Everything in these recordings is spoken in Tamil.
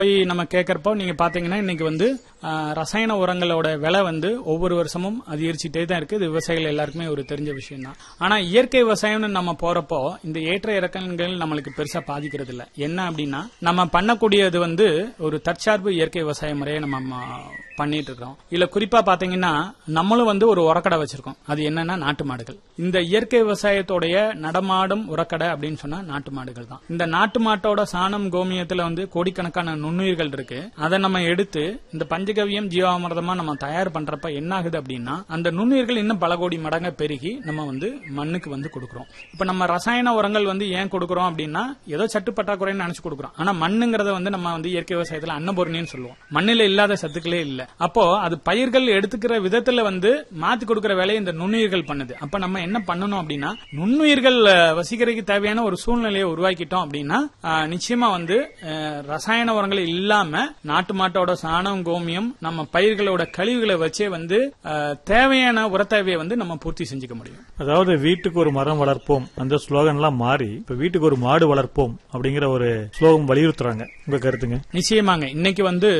போய் நம்ம கேட்கறப்போ நீங்க பாத்தீங்கன்னா இன்னைக்கு வந்து ஆ, ரசாயன உரங்களோட விலை வந்து ஒவ்வொரு வருஷமும் அதிகரிச்சுட்டே தான் இருக்கு இது விவசாயிகள் எல்லாருக்குமே ஒரு தெரிஞ்ச விஷயம் தான் ஆனா இயற்கை விவசாயம்னு நம்ம போறப்போ இந்த ஏற்ற இறக்கங்கள் நம்மளுக்கு பெருசா பாதிக்கிறது இல்ல என்ன அப்படின்னா நம்ம பண்ணக்கூடியது வந்து ஒரு தற்சார்பு இயற்கை விவசாய முறையை நம்ம ம- பண்ணிட்டு இருக்கோம் இல்ல குறிப்பா பாத்தீங்கன்னா நம்மளும் வந்து ஒரு உரக்கடை வச்சிருக்கோம் அது என்னன்னா நாட்டு மாடுகள் இந்த இயற்கை விவசாயத்தோடைய நடமாடும் உரக்கடை அப்படின்னு சொன்னா நாட்டு மாடுகள் தான் இந்த நாட்டு மாட்டோட சாணம் கோமியத்துல வந்து கோடிக்கணக்கான நுண்ணுயிர்கள் இருக்கு அதை நம்ம எடுத்து இந்த பஞ்சகவியம் ஜீவாமிர்தமா நம்ம தயார் பண்றப்ப என்ன ஆகுது அப்படின்னா அந்த நுண்ணுயிர்கள் இன்னும் பல கோடி மடங்கா பெருகி நம்ம வந்து மண்ணுக்கு வந்து கொடுக்குறோம் இப்ப நம்ம ரசாயன உரங்கள் வந்து ஏன் கொடுக்குறோம் அப்படின்னா ஏதோ சட்டு பற்றாக்குறைன்னு நினைச்சு கொடுக்குறோம் ஆனா மண்ணுங்கிறத வந்து நம்ம வந்து இயற்கை விவசாயத்துல அன்னபூரணின்னு சொல்லுவோம் மண்ணில இல்லாத சத்துக்களே இல்ல அப்போ அது பயிர்கள் எடுத்துக்கிற விதத்துல வந்து மாத்தி கொடுக்கிற வேலையை இந்த நுண்ணுயிர்கள் பண்ணுது அப்ப நம்ம என்ன பண்ணணும் அப்படின்னா நுண்ணுயிர்கள் அஹ், வசிக்கிறதுக்கு தேவையான ஒரு சூழ்நிலையை உருவாக்கிட்டோம் அப்படின்னா அஹ், நிச்சயமா வந்து அஹ், ரசாயன உரங்கள் இல்லாம நாட்டு மாட்டோட சாணம் கோமியம் நம்ம பயிர்களோட கழிவுகளை வச்சே வந்து அஹ், தேவையான உர தேவையை வந்து நம்ம பூர்த்தி செஞ்சுக்க முடியும் அதாவது வீட்டுக்கு ஒரு மரம் வளர்ப்போம் அந்த ஸ்லோகன் எல்லாம் மாறி இப்ப வீட்டுக்கு ஒரு மாடு வளர்ப்போம் அப்படிங்கிற ஒரு ஸ்லோகம் வலியுறுத்துறாங்க உங்க கருத்துங்க நிச்சயமாங்க இன்னைக்கு வந்து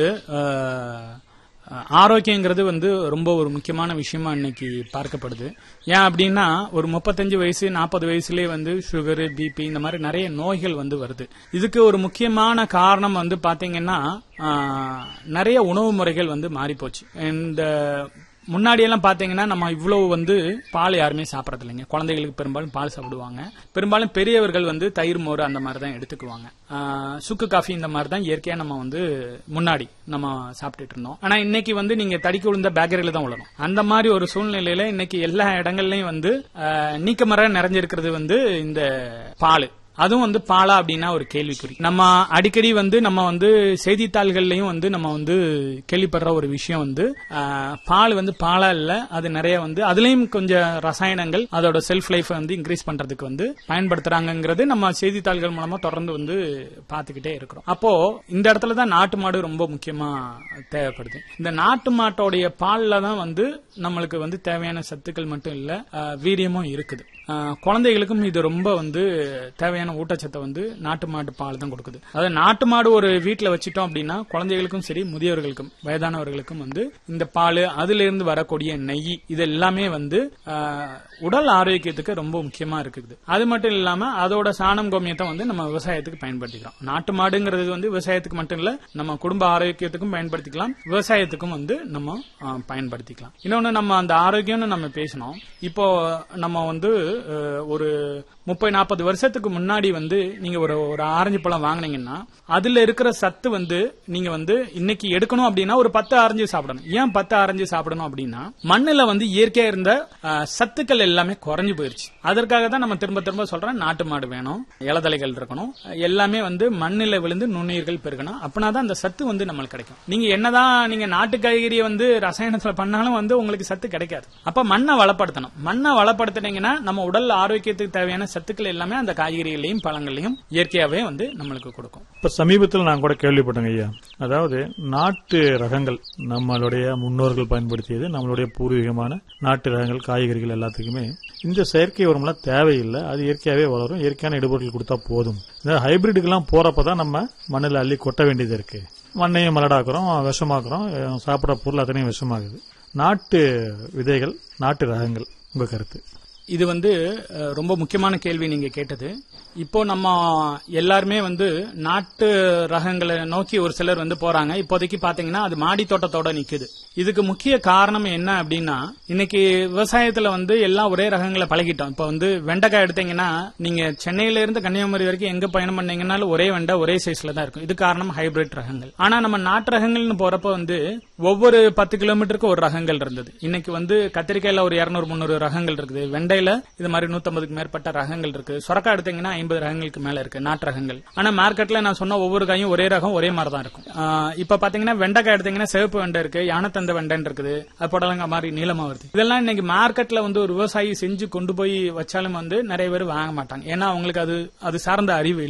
அஹ், ஆரோக்கியங்கிறது வந்து ரொம்ப ஒரு முக்கியமான விஷயமா இன்னைக்கு பார்க்கப்படுது ஏன் அப்படின்னா ஒரு முப்பத்தஞ்சு வயசு நாற்பது வயசுலயே வந்து சுகரு பிபி இந்த மாதிரி நிறைய நோய்கள் வந்து வருது இதுக்கு ஒரு முக்கியமான காரணம் வந்து பாத்தீங்கன்னா அஹ், நிறைய உணவு முறைகள் வந்து மாறி போச்சு இந்த முன்னாடி எல்லாம் பாத்தீங்கன்னா நம்ம இவ்வளவு வந்து பால் யாருமே சாப்பிடறது இல்லைங்க குழந்தைகளுக்கு பெரும்பாலும் பால் சாப்பிடுவாங்க பெரும்பாலும் பெரியவர்கள் வந்து தயிர் மோர் அந்த மாதிரி தான் எடுத்துக்குவாங்க ஆஹ் சுக்கு காஃபி இந்த மாதிரி தான் இயற்கையா நம்ம வந்து முன்னாடி நம்ம சாப்பிட்டுட்டு இருந்தோம் ஆனா இன்னைக்கு வந்து நீங்க தடிக்கு விழுந்த பேக்கரியில தான் உழணும் அந்த மாதிரி ஒரு சூழ்நிலையில இன்னைக்கு எல்லா இடங்கள்லயும் வந்து ஆஹ் நீக்கமர நிறைஞ்சிருக்கிறது வந்து இந்த பால் அதுவும் வந்து பாலா அப்படின்னா ஒரு கேள்விக்குறி நம்ம அடிக்கடி வந்து நம்ம வந்து செய்தித்தாள்கள்லயும் வந்து நம்ம வந்து கேள்விப்படுற ஒரு விஷயம் வந்து ஆஹ், பால் வந்து பாலா இல்ல அது நிறைய வந்து அதுலயும் கொஞ்சம் ரசாயனங்கள் அதோட செல்ஃப் லைஃப் வந்து இன்க்ரீஸ் பண்றதுக்கு வந்து பயன்படுத்துறாங்கங்கிறது நம்ம செய்தித்தாள்கள் மூலமா தொடர்ந்து வந்து பாத்துக்கிட்டே இருக்கிறோம் அப்போ இந்த இடத்துல தான் நாட்டு மாடு ரொம்ப முக்கியமா தேவைப்படுது இந்த நாட்டு மாட்டோடைய பால்ல தான் வந்து நம்மளுக்கு வந்து தேவையான சத்துக்கள் மட்டும் இல்ல ஆஹ், வீரியமும் இருக்குது ஆஹ், குழந்தைகளுக்கும் இது ரொம்ப வந்து தேவையான ஊட்டச்சத்தை வந்து நாட்டு மாட்டு பால் தான் கொடுக்குது அதாவது நாட்டு மாடு ஒரு வீட்டுல வச்சிட்டோம் அப்படின்னா குழந்தைகளுக்கும் சரி முதியவர்களுக்கும் வயதானவர்களுக்கும் வந்து இந்த பால் அதுல இருந்து வரக்கூடிய நெய் இது எல்லாமே வந்து ஆஹ், உடல் ஆரோக்கியத்துக்கு ரொம்ப முக்கியமா இருக்குது அது மட்டும் இல்லாம அதோட சாணம் கோமியத்தை வந்து நம்ம விவசாயத்துக்கு பயன்படுத்திக்கிறோம் நாட்டு மாடுங்கிறது வந்து விவசாயத்துக்கு மட்டும் இல்ல நம்ம குடும்ப ஆரோக்கியத்துக்கும் பயன்படுத்திக்கலாம் விவசாயத்துக்கும் வந்து நம்ம ஆஹ், பயன்படுத்திக்கலாம் இன்னொன்னு நம்ம அந்த ஆரோக்கியம்னு நம்ம பேசணும் இப்போ நம்ம வந்து அஹ், ஒரு முப்பது நாற்பது வருஷத்துக்கு முன்னாடி வந்து நீங்க ஒரு ஒரு ஆரஞ்சு பழம் வாங்குனீங்கன்னா அதுல இருக்கிற சத்து வந்து நீங்க வந்து இன்னைக்கு எடுக்கணும் அப்படின்னா ஒரு பத்து ஆரஞ்சு சாப்பிடணும் ஏன் பத்து ஆரஞ்சு சாப்பிடணும் அப்படின்னா மண்ணுல வந்து இயற்கையா இருந்த அஹ், சத்துக்கள் எல்லாமே குறைஞ்சு போயிருச்சு அதற்காக தான் நம்ம திரும்ப திரும்ப சொல்றோம் நாட்டு மாடு வேணும் இலதலைகள் இருக்கணும் எல்லாமே வந்து மண்ணில விழுந்து நுண்ணுயிர்கள் பெருகணும் அப்படின்னா தான் அந்த சத்து வந்து நம்மளுக்கு கிடைக்கும் நீங்க என்னதான் நீங்க நாட்டு காய்கறியை வந்து ரசாயனத்துல பண்ணாலும் வந்து உங்களுக்கு சத்து கிடைக்காது அப்ப மண்ணை வளப்படுத்தணும் மண்ணை வளப்படுத்தினீங்கன்னா நம்ம உடல் ஆரோக்கியத்துக்கு தேவையான சத்துக்கள் எல்லாமே அந்த காய்கறிகளையும் பழங்களையும் இயற்கையாவே வந்து நம்மளுக்கு கொடுக்கும் இப்ப சமீபத்தில் நான் கூட கேள்விப்பட்டேங்க ஐயா அதாவது நாட்டு ரகங்கள் நம்மளுடைய முன்னோர்கள் பயன்படுத்தியது நம்மளுடைய பூர்வீகமான நாட்டு ரகங்கள் காய்கறிகள் எல்லாத்துக்குமே இந்த செயற்கை உரம்லாம் தேவையில்லை அது இயற்கையாவே வளரும் இயற்கையான இடுபொருள் கொடுத்தா போதும் இந்த ஹைபிரிட்டுக்கெல்லாம் போறப்பதான் நம்ம மண்ணில் அள்ளி கொட்ட வேண்டியது இருக்கு மண்ணையும் மலடாக்குறோம் விஷமாக்குறோம் அஹ் சாப்பிட்ற பொருள் அத்தனையும் விஷமாகுது நாட்டு விதைகள் நாட்டு ரகங்கள் உங்க கருத்து இது வந்து அஹ், ரொம்ப முக்கியமான கேள்வி நீங்க கேட்டது இப்போ நம்ம எல்லாருமே வந்து நாட்டு ரகங்களை நோக்கி ஒரு சிலர் வந்து போறாங்க இப்போதைக்கு பாத்தீங்கன்னா அது மாடி தோட்டத்தோட நிக்குது இதுக்கு முக்கிய காரணம் என்ன அப்படின்னா இன்னைக்கு விவசாயத்துல வந்து எல்லாம் ஒரே ரகங்களை பழகிட்டோம் இப்போ வந்து வெண்டைக்காய் எடுத்தீங்கன்னா நீங்க சென்னையில இருந்து கன்னியாகுமரி வரைக்கும் எங்க பயணம் பண்ணீங்கன்னாலும் ஒரே வெண்டை ஒரே சைஸ்ல தான் இருக்கும் இது காரணம் ஹைபிரிட் ரகங்கள் ஆனா நம்ம நாட்டு ரகங்கள்னு போறப்ப வந்து ஒவ்வொரு பத்து கிலோமீட்டருக்கு ஒரு ரகங்கள் இருந்தது இன்னைக்கு வந்து கத்திரிக்காயில ஒரு இருநூறு முந்நூறு ரகங்கள் இருக்குது வெண்டையில இது மாதிரி நூத்தம்பதுக்கு மேற்பட்ட ரகங்கள் இருக்கு சொரக்கா எடுத்தீங்கன்னா ஐம்பது ரகங்களுக்கு மேல இருக்கு நாட்டு ரகங்கள் ஆனா மார்க்கெட்ல நான் சொன்ன ஒவ்வொரு காயும் ஒரே ரகம் ஒரே மாதிரி தான் இருக்கும் ஆஹ் இப்ப பாத்தீங்கன்னா வெண்டைக்காய் எடுத்தீங்கன்னா சிவப்பு வெண்டை இருக்கு யானத்தந்த வெண்டைன்னு இருக்குது அது புடலங்கா மாதிரி நீளமா வருது இதெல்லாம் இன்னைக்கு மார்க்கெட்ல வந்து ஒரு விவசாயி செஞ்சு கொண்டு போய் வச்சாலும் வந்து நிறைய பேர் வாங்க மாட்டாங்க ஏன்னா அவங்களுக்கு அது அது சார்ந்த அறிவு இல்ல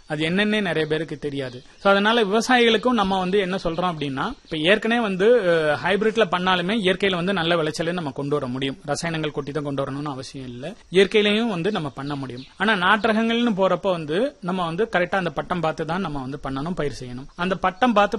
அது என்னன்னே நிறைய பேருக்கு தெரியாது சோ அதனால விவசாயிகளுக்கும் நம்ம வந்து என்ன சொல்றோம் அப்படின்னா இப்ப ஏற்கனவே வந்து ஹைபிரிட்ல பண்ணாலுமே இயற்கையில வந்து நல்ல விளைச்சலை நம்ம கொண்டு வர முடியும் ரசாயனங்கள் கொட்டி தான் கொண்டு வரணும்னு அவசியம் இல்ல இயற்கையிலையும் வந்து நம்ம பண்ண முடியும் ஆனா நாட்டரகங்கள்னு போறப்ப வந்து நம்ம வந்து கரெக்டா அந்த பட்டம் பார்த்து தான் நம்ம வந்து பண்ணணும் பயிர் செய்யணும் அந்த பட்டம் பார்த்து